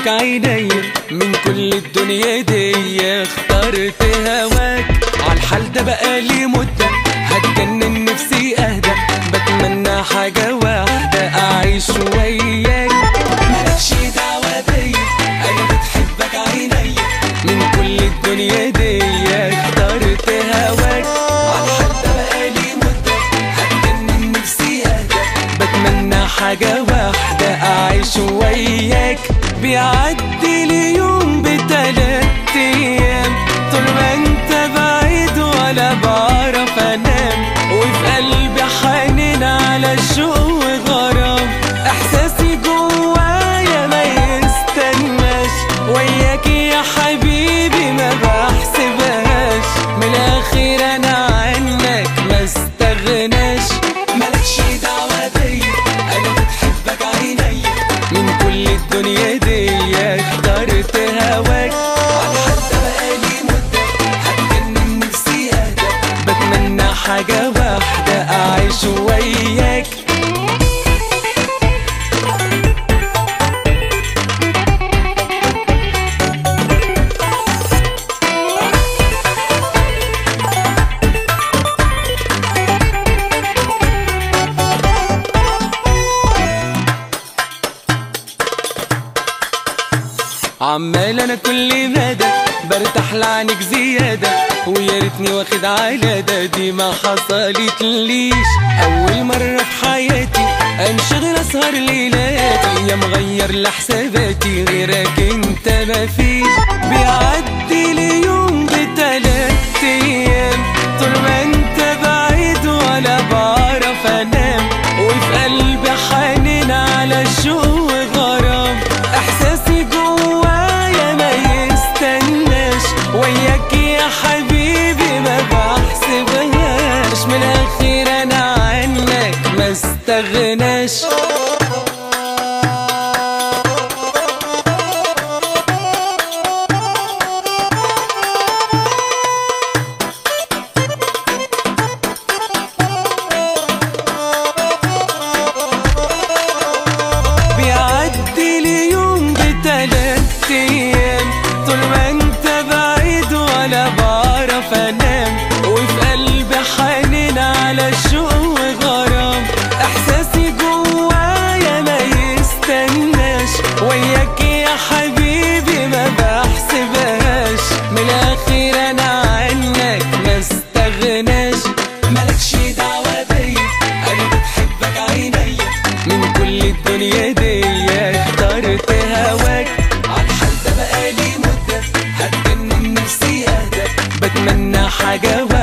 بتحبك عيني من كل الدنيا دي اخترت هواك عالحال ده بقالي مدة هتجنن نفسي اهدى بتمنى حاجة واحدة اعيش وياك مالكش دعوة بيا انا بتحبك عيني من كل الدنيا دي اخترت هواك عالحال ده بقالي مدة هتجنن نفسي اهدى بتمنى حاجة واحدة أعيش وياك بيعدي لي يوم بتلات أيام طول ما أنت بعيد ولا بعرف أنام وفي قلبي حنين على شوق وغرام إحساسي جوايا ما يستناش وياك يا حبيبي ما بحسبهاش من الآخر أنا عنك ما استغناش مالكش دعوة بيا أنا بتحبك عيني من كل الدنيا دي اخترت هواك على حتى بقالي مدة هتجنن نفسي أهدى بتمنى حاجة واحدة أعيش وياك عمال انا كل مدى برتاح لعنك زيادة ويا ريتني واخد على ده دي ما حصلت ليش اول مرة في حياتي انشغل اسهر ليلاتي يا مغير لحساباتي غيرك انت مفيش بيعدي لي يوم بتلات ايام طول ما انت بعيد ولا بعرف انام وفي قلبي حنين على شوق وغرام احساسي جوايا ما يستناش وياك يا حبيبي ما بحسبهاش من الاخير انا عنك ما استغناش بيعدي لي يوم بتلات ايام طول ما انت بعيد ولا بعرف انام وفي قلبي حنين على شوق وغرام احساسي جوايا ما يستناش وياك يا حبيبي ما بحسبهاش من الاخير انا عنك ما استغناش مالكش دعوة بيا انا بتحبك عيني من كل الدنيا دي اخترت هواك عالحال ده بقالي مدة هتجنن نفسي اهدى بتمنى حاجة